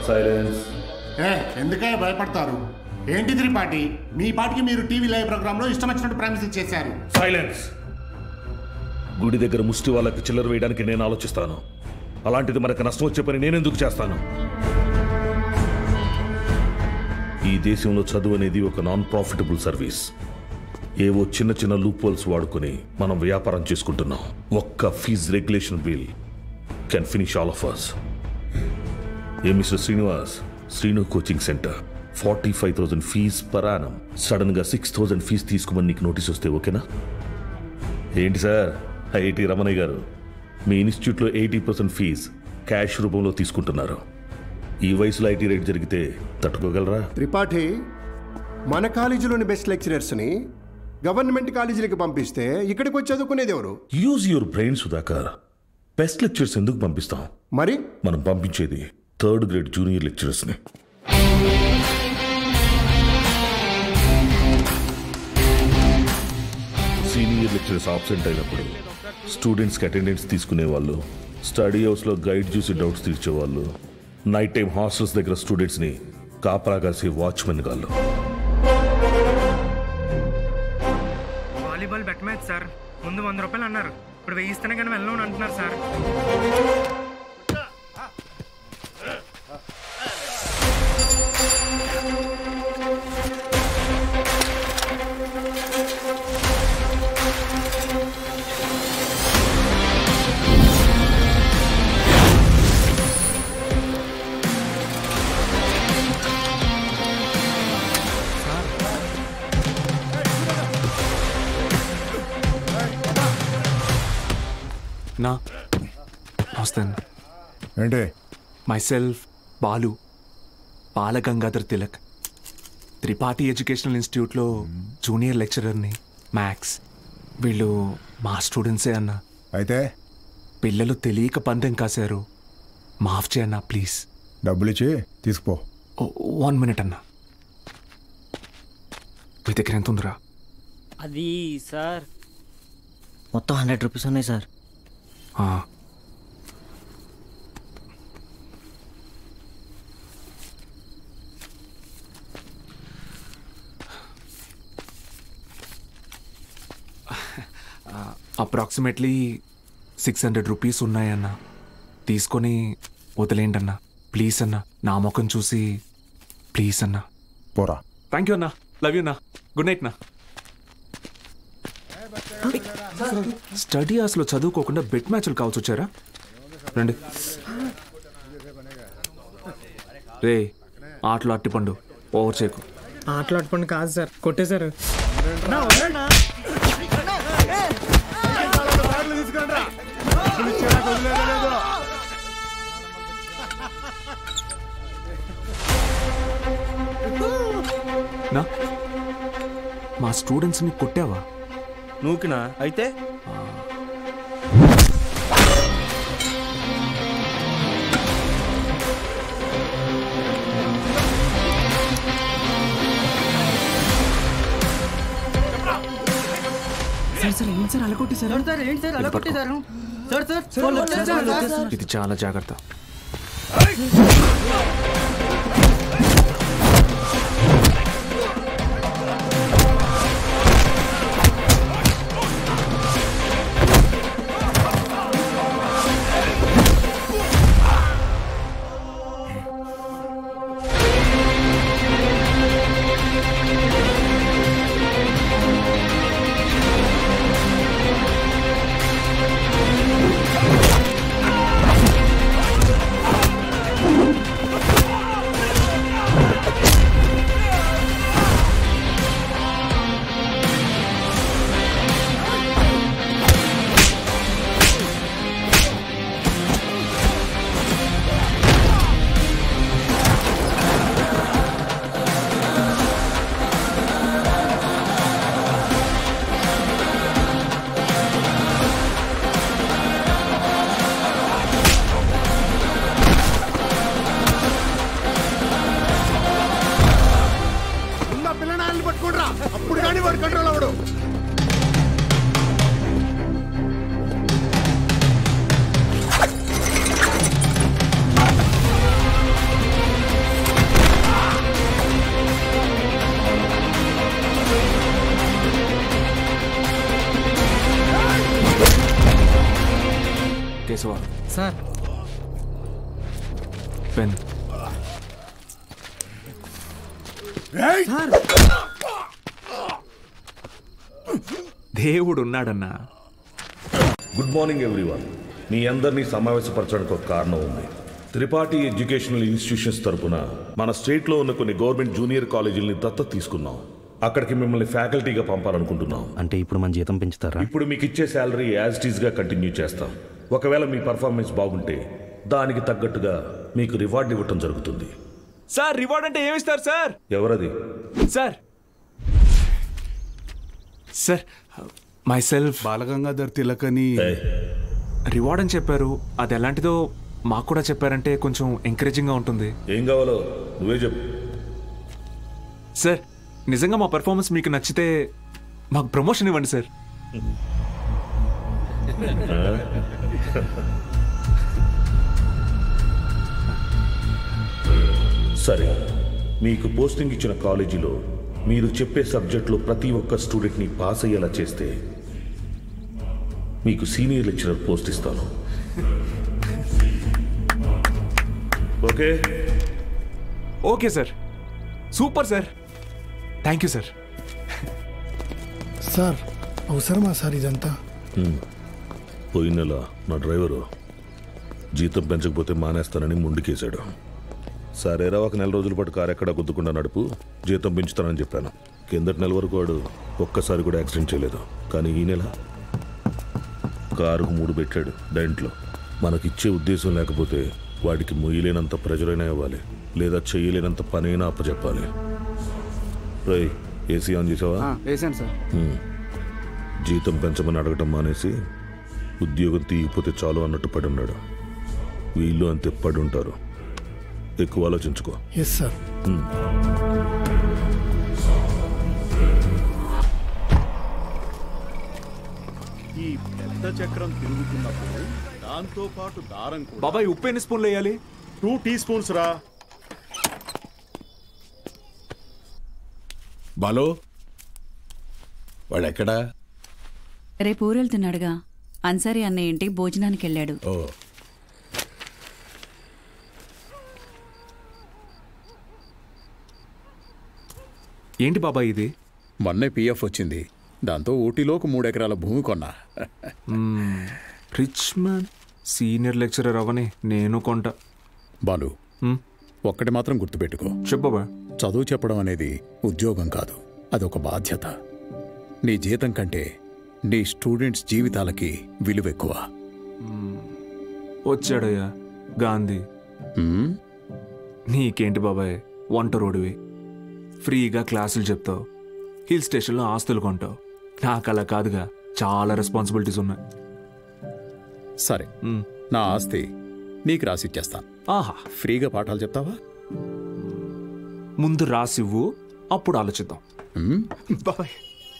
Silence ఏ ఎందుకే భయపడతారు ఏంటి త్రిపాఠి మీ పాటికి మీరు టీవీ లైవ్ ప్రోగ్రామ్ లో ఇష్టం వచ్చినట్టు ప్రామిస్ చేశారు సైలెన్స్ గుడి దగ్గర ముష్టి వాళ్ళకి చిల్లర వేయడానికి నేను ఆలోచిస్తాను అలాంటిది మనకు నష్టం వచ్చే పని నేనెందుకు చేస్తాను ఈ దేశంలో చదువు అనేది ఒక నాన్ ప్రాఫిటబుల్ సర్వీస్ ఏవో చిన్న చిన్న లూపోల్స్ వాడుకొని మనం వ్యాపారం చేసుకుంటున్నాం ఒక్క fees regulation bill can finish all of us a mister Srinivas Srinu coaching centre forty five thousand fees per annum sudden గా సిక్స్ థౌసండ్ ఫీజ్ తీసుకోమని నీకు నోటీస్ వస్తే ఓకేనా ఏంటి సార్ ఐఐటి రమణయ్య గారు మీ ఇన్స్టిట్యూట్లో ఎయిటీ పర్సెంట్ ఫీజ్ క్యాష్ రూపంలో తీసుకుంటున్నారు ఈ వయసులో ఐటీ రేట్ జరిగితే తట్టుకోగలరా త్రిపాఠి మన కాలేజీలోని బెస్ట్ లెక్చరర్స్ని గవర్నమెంట్ కాలేజీలకి పంపిస్తే ఇక్కడికి వచ్చి చదువుకునేది ఎవరు use your brain Sudhakar best lectures ఎందుకు పంపిస్తాం మరి మనం పంపించేది థర్డ్ గ్రేడ్ జూనియర్ లెక్చరర్స్ని సీనియర్ లెక్చరర్స్ ఆబ్సెంట్ అయినప్పుడు స్టూడెంట్స్కి అటెండెన్స్ తీసుకునే వాళ్ళు స్టడీ హౌస్లో గైడ్ చూసి డౌట్స్ తీర్చేవాళ్ళు నైట్ టైం హాస్టల్స్ దగ్గర స్టూడెంట్స్ని కాపలా కాసే వాచ్మెన్ గాళ్ళు వాలీబాల్ బెట్ మ్యాచ్ సార్ ముందు వంద రూపాయలు అన్నారు ఇప్పుడు వెయ్యి ఇస్తేనే కానీ వెళ్ళను అంటున్నారు సార్ నా నమస్తే ఏంటి myself Balu Balagangadhar Tilak Tripathi educational ఇన్స్టిట్యూట్లో జూనియర్ లెక్చరర్ని మ్యాథ్స్ వీళ్ళు మా స్టూడెంట్సే అన్న అయితే పిల్లలు తెలియక పందెం కాశారు మాఫ్ చేయన్నా ప్లీజ్ డబ్బులు ఇచ్చి తీసుకుపో వన్ మినిట్ అన్న మీ దగ్గర ఎంత ఉందిరా అది సార్ మొత్తం హండ్రెడ్ రూపీస్ ఉన్నాయి సార్ ఆ, అప్రాక్సిమేట్లీ సిక్స్ హండ్రెడ్ రూపీస్ ఉన్నాయన్న తీసుకొని వదిలేండి అన్న ప్లీజ్ అన్న నా ముఖం చూసి ప్లీజ్ అన్న పోరా థ్యాంక్ యూ అన్న లవ్ యూ అన్న గుడ్ నైట్ నా స్టడీ అవర్స్లో చదువుకోకుండా బెట్ మ్యాచ్లు కావచ్చు వచ్చారా రండి రే ఆటలు అట్టిపండు ఓవర్ చేయకు ఆటలాడుకోండి కాదు సార్ కొట్టేశారు నా మా స్టూడెంట్స్ని కొట్టావా నూకినా అయితే సార్ సార్ ఏంటి సార్ అలా కొట్టేశారు సార్ ఏంటి సార్ అలా కొట్టేశారు? సార్ సార్ ఇది చాలా జాగ్రత్త ఆ కేశవ సార్ పెన్ దేవుడు ఉన్నాడన్నా గుడ్ మార్నింగ్ ఎవ్రీవన్ మీ అందరినీ సమావేశపరచడానికి ఒక కారణం ఉంది త్రిపాఠి ఎడ్యుకేషనల్ ఇన్స్టిట్యూషన్స్ తరపున మన స్టేట్లో ఉన్న కొన్ని గవర్నమెంట్ జూనియర్ కాలేజీలని దత్తత తీసుకున్నాం అక్కడికి మిమ్మల్ని ఫ్యాకల్టీగా పంపాలనుకుంటున్నాం అంటే ఇప్పుడు మన జీతం పెంచుతారా ఇప్పుడు మీకు ఇచ్చే శాలరీ యాజ్ ఇట్ గా కంటిన్యూ చేస్తాం ఒకవేళ మీ పర్ఫార్మెన్స్ బాగుంటే దానికి తగ్గట్టుగా మీకు రివార్డ్ ఇవ్వటం జరుగుతుంది సార్ రివార్డ్ అంటే ఏమిస్తారు సార్ ఎవరది sir sir myself Balagangadhar Tilak అని ఏయ్, రివార్డ్ అని చెప్పారు అది ఎలాంటిదో మాకు కూడా చెప్పారంటే కొంచెం ఎంకరేజింగ్గా ఉంటుంది ఏం కావాలో నువ్వే చెప్పు సార్ నిజంగా మా పెర్ఫార్మెన్స్ మీకు నచ్చితే మాకు ప్రమోషన్ ఇవ్వండి సార్ సరే మీకు పోస్టింగ్ ఇచ్చిన కాలేజీలో మీరు చెప్పే సబ్జెక్టులో ప్రతి ఒక్క స్టూడెంట్ని పాస్ అయ్యేలా చేస్తే మీకు సీనియర్ లెక్చరర్ పోస్ట్ ఇస్తాను okay okay sir super sir thank you sir sir అవసరమా సార్ ఇదంతా పోయిన నెల నా డ్రైవరు జీతం పెంచకపోతే మానేస్తానని ముందుకేశాడు సరేరా ఒక నెల రోజుల పాటు కారు ఎక్కడా గుద్దుకుండా నడుపు జీతం పెంచుతానని చెప్పాను కిందటి నెల వరకు వాడు ఒక్కసారి కూడా యాక్సిడెంట్ చేయలేదు కానీ ఈ నెల కారుకు మూడు పెట్టాడు డెంట్లో మనకిచ్చే ఉద్దేశం లేకపోతే వాడికి మొయ్యలేనంత ప్రజలైనా ఇవ్వాలి లేదా చేయలేనంత పనైనా అప్పచెప్పాలి రై ఏసీ ఆన్ చేసావా వేసాను సార్ జీతం పెంచమని అడగటం మానేసి ఉద్యోగం తీయకపోతే చాలు అన్నట్టు పడి ఉన్నాడు వీళ్ళు అంతే పడి ఉంటారు ఎక్కువ ఆలోచించుకో ఎస్ సార్ ఈ పెద్ద చక్రం తిరుగుతున్నప్పుడు దాంతో పాటు దారం కూడా బాబాయ్ ఉప్పు ఎన్ని స్పూన్లు వేయాలి టూ టీ స్పూన్స్ రా బాలో వాడెక్కడా రేపు ఊరెళ్తున్నాడుగా అన్సారీ అన్నయ్య ఇంటికి భోజనానికి వెళ్ళాడు ఓ ఏంటి బాబాయ్ ఇది మొన్నే పిఎఫ్ వచ్చింది దాంతో ఊటీలో ఒక మూడెకరాల భూమి కొన్నా రిచ్ మ్యాన్ సీనియర్ లెక్చరర్ అవని నేను కొంట బాలు హ్మ్. ఒక్కటి మాత్రం గుర్తుపెట్టుకో చెప్పు బాబాయ్ చదువు చెప్పడం అనేది ఉద్యోగం కాదు అదొక బాధ్యత నీ జీతం కంటే నీ స్టూడెంట్స్ జీవితాలకి విలువ ఎక్కువ వచ్చాడయ్యా గాంధీ హ్మ్? నీకేంటి బాబాయ్ వంట రోడివి ఫ్రీగా క్లాసులు చెప్తావు హిల్ స్టేషన్లో ఆస్తులు కొంటావు నాకు అలా కాదుగా చాలా రెస్పాన్సిబిలిటీస్ ఉన్నాయి సరే మ్. నా ఆస్తి నీకు రాసిచ్చేస్తాను ఆహా ఫ్రీగా పాఠాలు చెప్తావా ముందు రాసివ్వు అప్పుడు ఆలోచిద్దాం హ్మ్? బాబాయ్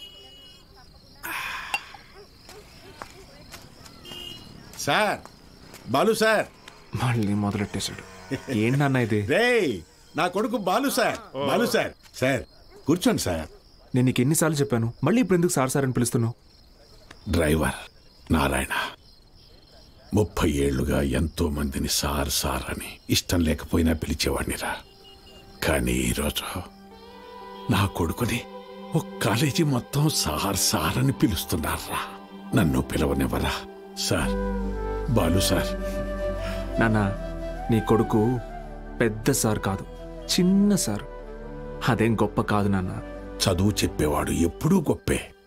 సార్ బాలు సార్ మళ్ళీ మొదలెట్టేశాడు ఏంటి నాన్న ఇది రేయ్ నా కొడుకు Balu sir Balu sir sir కూర్చోండి సార్ నేను నీకు ఎన్నిసార్లు చెప్పాను మళ్ళీ ఇప్పుడు ఎందుకు సార్ సార్ అని పిలుస్తున్నావు డ్రైవర్ నారాయణ ముప్పై ఏళ్లుగా ఎంతో మందిని సార్ సార్ అని ఇష్టం లేకపోయినా పిలిచేవాడినిరా కానీ ఈరోజు నా కొడుకుని ఒక కాలేజీ మొత్తం సార్ సార్ అని పిలుస్తున్నారా నన్ను పిలవనివ్వరా సార్ బాలు సార్ నాన్న నీ కొడుకు పెద్ద సార్ కాదు చిన్న సార్ అదేం గొప్ప కాదు నాన్న చదువు చెప్పేవాడు ఎప్పుడూ గొప్పే